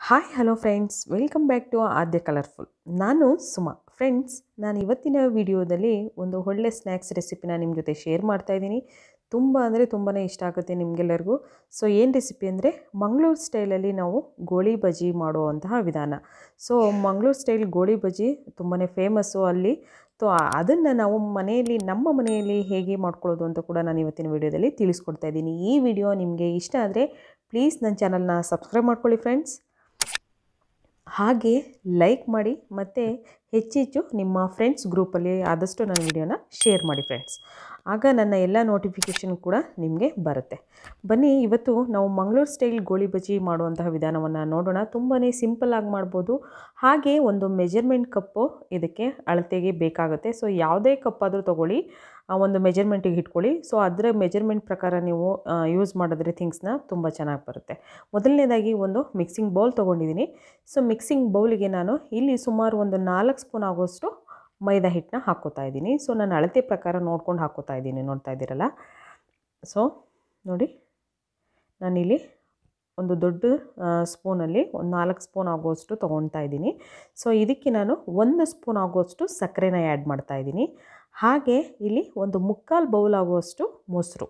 hi hello friends welcome back to Aadya colourful ನಾನು Suma friends ನಾನು ಇವತ್ತಿನ ವಿಡಿಯೋದಲ್ಲಿ ಒಂದು ಒಳ್ಳೆ ಸ್ನ್ಯಾಕ್ಸ್ ರೆಸಿಪಿನ ನಿಮ್ಮ ಜೊತೆ ಶೇರ್ ಮಾಡ್ತಾ ಇದ್ದೀನಿ ತುಂಬ ಅಂದರೆ ತುಂಬಾ ಇಷ್ಟ ಆಗುತ್ತೆ ನಿಮಗೆಲ್ಲರಿಗೂ ಸೊ ಏನು ರೆಸಿಪಿ ಅಂದರೆ ಮಂಗಳೂರು ಸ್ಟೈಲಲ್ಲಿ ನಾವು ಗೋಳಿ ಬಜ್ಜಿ ಮಾಡುವಂತಹ ವಿಧಾನ ಸೊ ಮಂಗಳೂರು ಸ್ಟೈಲ್ ಗೋಳಿ ಬಜ್ಜಿ ತುಂಬಾ ಫೇಮಸ್ಸು ಅಲ್ಲಿ ಸೊ ಅದನ್ನು ನಾವು ಮನೆಯಲ್ಲಿ ನಮ್ಮ ಮನೆಯಲ್ಲಿ ಹೇಗೆ ಮಾಡ್ಕೊಳ್ಳೋದು ಅಂತ ಕೂಡ ನಾನು ಇವತ್ತಿನ ವಿಡಿಯೋದಲ್ಲಿ ತಿಳಿಸ್ಕೊಡ್ತಾ ಇದ್ದೀನಿ ಈ ವಿಡಿಯೋ ನಿಮಗೆ ಇಷ್ಟ ಆದರೆ ಪ್ಲೀಸ್ ನನ್ನ ಚಾನಲ್ನ ಸಬ್ಸ್ಕ್ರೈಬ್ ಮಾಡ್ಕೊಳ್ಳಿ ಫ್ರೆಂಡ್ಸ್ ಹಾಗೆ ಲೈಕ್ ಮಾಡಿ ಮತ್ತು ಹೆಚ್ಚೆಚ್ಚು ನಿಮ್ಮ ಫ್ರೆಂಡ್ಸ್ ಗ್ರೂಪಲ್ಲಿ ಆದಷ್ಟು ನನ್ನ ವಿಡಿಯೋನ ಶೇರ್ ಮಾಡಿ ಫ್ರೆಂಡ್ಸ್ ಆಗ ನನ್ನ ಎಲ್ಲ ನೋಟಿಫಿಕೇಷನ್ ಕೂಡ ನಿಮಗೆ ಬರುತ್ತೆ ಬನ್ನಿ ಇವತ್ತು ನಾವು ಮಂಗಳೂರು ಸ್ಟೈಲ್ ಗೋಳಿ ಬಜ್ಜಿ ಮಾಡುವಂತಹ ವಿಧಾನವನ್ನು ನೋಡೋಣ ತುಂಬಾ ಸಿಂಪಲ್ಲಾಗಿ ಮಾಡ್ಬೋದು ಹಾಗೆ ಒಂದು ಮೆಜರ್ಮೆಂಟ್ ಕಪ್ಪು ಇದಕ್ಕೆ ಅಳತೆಗೆ ಬೇಕಾಗುತ್ತೆ ಸೊ ಯಾವುದೇ ಕಪ್ ಆದರೂ ತೊಗೊಳ್ಳಿ ಒಂದು ಮೆಜರ್ಮೆಂಟಿಗೆ ಇಟ್ಕೊಳ್ಳಿ ಸೊ ಅದರ ಮೆಜರ್ಮೆಂಟ್ ಪ್ರಕಾರ ನೀವು ಯೂಸ್ ಮಾಡಿದ್ರೆ ಥಿಂಗ್ಸ್ನ ತುಂಬ ಚೆನ್ನಾಗಿ ಬರುತ್ತೆ ಮೊದಲನೇದಾಗಿ ಒಂದು ಮಿಕ್ಸಿಂಗ್ ಬೌಲ್ ತೊಗೊಂಡಿದ್ದೀನಿ ಸೊ ಮಿಕ್ಸಿಂಗ್ ಬೌಲಿಗೆ ನಾನು ಇಲ್ಲಿ ಸುಮಾರು ಒಂದು ನಾಲ್ಕು ಸ್ಪೂನ್ ಆಗೋಷ್ಟು ಮೈದಾ ಹಿಟ್ಟನ್ನ ಹಾಕ್ಕೋತಾ ಇದ್ದೀನಿ ಸೊ ನಾನು ಅಳತೆ ಪ್ರಕಾರ ನೋಡ್ಕೊಂಡು ಹಾಕ್ಕೋತಾ ಇದ್ದೀನಿ ನೋಡ್ತಾ ಇದ್ದೀರಲ್ಲ ಸೊ ನೋಡಿ ನಾನಿಲ್ಲಿ ಒಂದು ದೊಡ್ಡ ಸ್ಪೂನಲ್ಲಿ ಒಂದು ನಾಲ್ಕು ಸ್ಪೂನ್ ಆಗೋಷ್ಟು ತೊಗೊಳ್ತಾ ಇದ್ದೀನಿ ಸೊ ಇದಕ್ಕೆ ನಾನು ಒಂದು ಸ್ಪೂನ್ ಆಗೋಷ್ಟು ಸಕ್ಕರೆನ ಆ್ಯಡ್ ಮಾಡ್ತಾ ಇದ್ದೀನಿ ಹಾಗೆ ಇಲ್ಲಿ ಒಂದು ಮುಕ್ಕಾಲು ಬೌಲ್ ಆಗುವಷ್ಟು ಮೊಸರು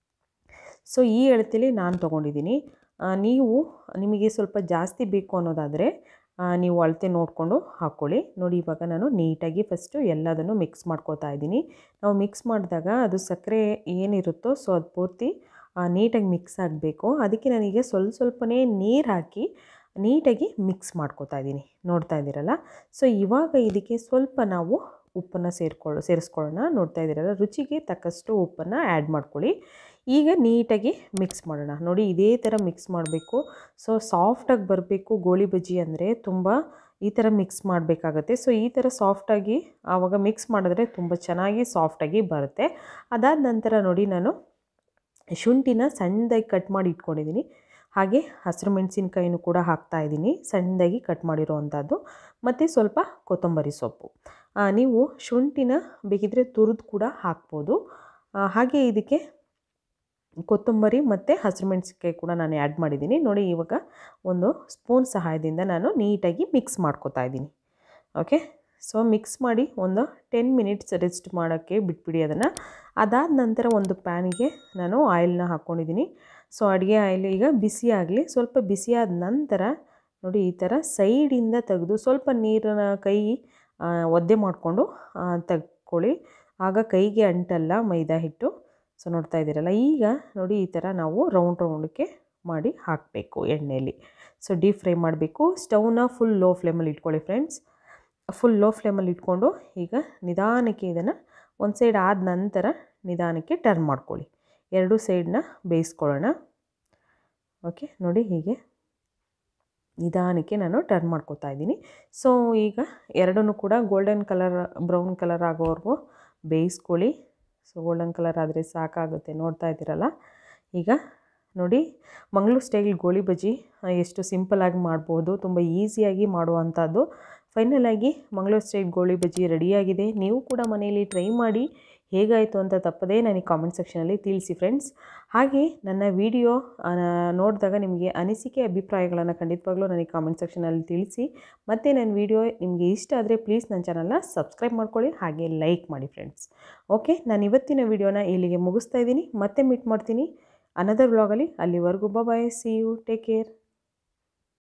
ಸೊ ಈ ಅಳತೆಲಿ ನಾನು ತೊಗೊಂಡಿದ್ದೀನಿ ನೀವು ನಿಮಗೆ ಸ್ವಲ್ಪ ಜಾಸ್ತಿ ಬೇಕು ಅನ್ನೋದಾದರೆ ನೀವು ಅಳತೆ ನೋಡಿಕೊಂಡು ಹಾಕ್ಕೊಳ್ಳಿ ನೋಡಿ ಇವಾಗ ನಾನು ನೀಟಾಗಿ ಫಸ್ಟು ಎಲ್ಲದನ್ನು ಮಿಕ್ಸ್ ಮಾಡ್ಕೋತಾ ಇದ್ದೀನಿ ನಾವು ಮಿಕ್ಸ್ ಮಾಡಿದಾಗ ಅದು ಸಕ್ಕರೆ ಏನಿರುತ್ತೋ ಸೊ ಅದು ಪೂರ್ತಿ ನೀಟಾಗಿ ಮಿಕ್ಸ್ ಆಗಬೇಕು ಅದಕ್ಕೆ ನಾನೀಗ ಸ್ವಲ್ಪ ಸ್ವಲ್ಪನೇ ನೀರು ಹಾಕಿ ನೀಟಾಗಿ ಮಿಕ್ಸ್ ಮಾಡ್ಕೋತಾ ಇದ್ದೀನಿ ನೋಡ್ತಾ ಇದ್ದೀರಲ್ಲ ಸೊ ಇವಾಗ ಇದಕ್ಕೆ ಸ್ವಲ್ಪ ನಾವು ಉಪ್ಪನ್ನು ಸೇರ್ಕೊಳ್ಳೋ ಸೇರಿಸ್ಕೊಳ್ಳೋಣ ನೋಡ್ತಾ ಇದ್ದೀರಲ್ಲ ರುಚಿಗೆ ತಕ್ಕಷ್ಟು ಉಪ್ಪನ್ನು ಆ್ಯಡ್ ಮಾಡ್ಕೊಳ್ಳಿ ಈಗ ನೀಟಾಗಿ ಮಿಕ್ಸ್ ಮಾಡೋಣ ನೋಡಿ ಇದೇ ಥರ ಮಿಕ್ಸ್ ಮಾಡಬೇಕು ಸೊ ಸಾಫ್ಟಾಗಿ ಬರಬೇಕು ಗೋಳಿ ಬಜ್ಜಿ ಅಂದರೆ ತುಂಬ ಈ ಥರ ಮಿಕ್ಸ್ ಮಾಡಬೇಕಾಗತ್ತೆ ಸೊ ಈ ಥರ ಸಾಫ್ಟಾಗಿ ಆವಾಗ ಮಿಕ್ಸ್ ಮಾಡಿದ್ರೆ ತುಂಬ ಚೆನ್ನಾಗಿ ಸಾಫ್ಟಾಗಿ ಬರುತ್ತೆ ಅದಾದ ನಂತರ ನೋಡಿ ನಾನು ಶುಂಠಿನ ಸಣ್ಣದಾಗಿ ಕಟ್ ಮಾಡಿ ಇಟ್ಕೊಂಡಿದ್ದೀನಿ ಹಾಗೆ ಹಸಿರು ಮೆಣಸಿನ್ಕಾಯಿನೂ ಕೂಡ ಹಾಕ್ತಾಯಿದ್ದೀನಿ ಸಣ್ಣದಾಗಿ ಕಟ್ ಮಾಡಿರೋ ಅಂಥದ್ದು ಮತ್ತು ಸ್ವಲ್ಪ ಕೊತ್ತಂಬರಿ ಸೊಪ್ಪು ನೀವು ಶುಂಠಿನ ಬೇಕಿದ್ರೆ ತುರಿದು ಕೂಡ ಹಾಕ್ಬೋದು ಹಾಗೆ ಇದಕ್ಕೆ ಕೊತ್ತಂಬರಿ ಮತ್ತು ಹಸಿರು ಮೆಣಸಿನ್ಕಾಯಿ ಕೂಡ ನಾನು ಆ್ಯಡ್ ಮಾಡಿದ್ದೀನಿ ನೋಡಿ ಇವಾಗ ಒಂದು ಸ್ಪೂನ್ ಸಹಾಯದಿಂದ ನಾನು ನೀಟಾಗಿ ಮಿಕ್ಸ್ ಮಾಡ್ಕೋತಾ ಇದ್ದೀನಿ ಓಕೆ ಸೊ ಮಿಕ್ಸ್ ಮಾಡಿ ಒಂದು ಟೆನ್ ಮಿನಿಟ್ಸ್ ರೆಸ್ಟ್ ಮಾಡೋಕ್ಕೆ ಬಿಟ್ಬಿಡಿ ಅದನ್ನು ಅದಾದ ನಂತರ ಒಂದು ಪ್ಯಾನಿಗೆ ನಾನು ಆಯಿಲ್ನ ಹಾಕ್ಕೊಂಡಿದ್ದೀನಿ ಸೊ ಅಡುಗೆ ಆಯಿಲ್ ಈಗ ಬಿಸಿ ಆಗಲಿ ಸ್ವಲ್ಪ ಬಿಸಿಯಾದ ನಂತರ ನೋಡಿ ಈ ಥರ ಸೈಡಿಂದ ತೆಗೆದು ಸ್ವಲ್ಪ ನೀರನ್ನ ಕೈ ಒದ್ದೆ ಮಾಡಿಕೊಂಡು ತೆಗ್ಕೊಳ್ಳಿ ಆಗ ಕೈಗೆ ಅಂಟಲ್ಲ ಮೈದಾ ಹಿಟ್ಟು ಸೊ ನೋಡ್ತಾ ಇದ್ದೀರಲ್ಲ ಈಗ ನೋಡಿ ಈ ಥರ ನಾವು ರೌಂಡ್ ರೌಂಡಕ್ಕೆ ಮಾಡಿ ಹಾಕಬೇಕು ಎಣ್ಣೆಯಲ್ಲಿ ಸೊ ಡೀಪ್ ಫ್ರೈ ಮಾಡಬೇಕು ಸ್ಟವ್ನ ಫುಲ್ ಲೋ ಫ್ಲೇಮಲ್ಲಿ ಇಟ್ಕೊಳ್ಳಿ ಫ್ರೆಂಡ್ಸ್ ಫುಲ್ ಲೋ ಫ್ಲೇಮಲ್ಲಿ ಇಟ್ಕೊಂಡು ಈಗ ನಿಧಾನಕ್ಕೆ ಇದನ್ನು ಒಂದು ಸೈಡ್ ಆದ ನಂತರ ನಿಧಾನಕ್ಕೆ ಟರ್ನ್ ಮಾಡ್ಕೊಳ್ಳಿ ಎರಡೂ ಸೈಡನ್ನ ಬೇಯಿಸ್ಕೊಳ್ಳೋಣ ಓಕೆ ನೋಡಿ ಹೀಗೆ ನಿಧಾನಕ್ಕೆ ನಾನು ಟರ್ನ್ ಮಾಡ್ಕೋತಾ ಇದ್ದೀನಿ ಸೊ ಈಗ ಎರಡನ್ನೂ ಕೂಡ ಗೋಲ್ಡನ್ ಕಲರ್ ಬ್ರೌನ್ ಕಲರ್ ಆಗೋವರೆಗೂ ಬೇಯಿಸ್ಕೊಳ್ಳಿ ಸೊ ಗೋಲ್ಡನ್ ಕಲರ್ ಆದರೆ ಸಾಕಾಗುತ್ತೆ ನೋಡ್ತಾ ಇದ್ದೀರಲ್ಲ ಈಗ ನೋಡಿ ಮಂಗಳೂರು ಸ್ಟೈಲ್ ಗೋಳಿ ಬಜ್ಜಿ ಎಷ್ಟು ಸಿಂಪಲ್ಲಾಗಿ ಮಾಡ್ಬೋದು ತುಂಬ ಈಸಿಯಾಗಿ ಮಾಡುವಂಥದ್ದು ಫೈನಲಾಗಿ ಮಂಗಳೂರು ಸ್ಟೈಲ್ ಗೋಳಿ ಬಜ್ಜಿ ರೆಡಿಯಾಗಿದೆ ನೀವು ಕೂಡ ಮನೆಯಲ್ಲಿ ಟ್ರೈ ಮಾಡಿ ಹೇಗಾಯಿತು ಅಂತ ತಪ್ಪದೇ ನನಗೆ ಕಾಮೆಂಟ್ ಸೆಕ್ಷನಲ್ಲಿ ತಿಳಿಸಿ ಫ್ರೆಂಡ್ಸ್ ಹಾಗೆ ನನ್ನ ವಿಡಿಯೋ ನೋಡಿದಾಗ ನಿಮಗೆ ಅನಿಸಿಕೆ ಅಭಿಪ್ರಾಯಗಳನ್ನು ಖಂಡಿತವಾಗ್ಲೂ ನನಗೆ ಕಾಮೆಂಟ್ ಸೆಕ್ಷನಲ್ಲಿ ತಿಳಿಸಿ ಮತ್ತು ನನ್ನ ವಿಡಿಯೋ ನಿಮಗೆ ಇಷ್ಟ ಆದರೆ ಪ್ಲೀಸ್ ನನ್ನ ಚಾನಲ್ನ ಸಬ್ಸ್ಕ್ರೈಬ್ ಮಾಡ್ಕೊಳ್ಳಿ ಹಾಗೆ ಲೈಕ್ ಮಾಡಿ ಫ್ರೆಂಡ್ಸ್ ಓಕೆ ನಾನು ಇವತ್ತಿನ ವಿಡಿಯೋನ ಇಲ್ಲಿಗೆ ಮುಗಿಸ್ತಾ ಇದ್ದೀನಿ ಮತ್ತೆ ಮೀಟ್ ಮಾಡ್ತೀನಿ ಅನದರ್ ವ್ಲಾಗಲ್ಲಿ ಅಲ್ಲಿವರೆಗೂ bye see you take care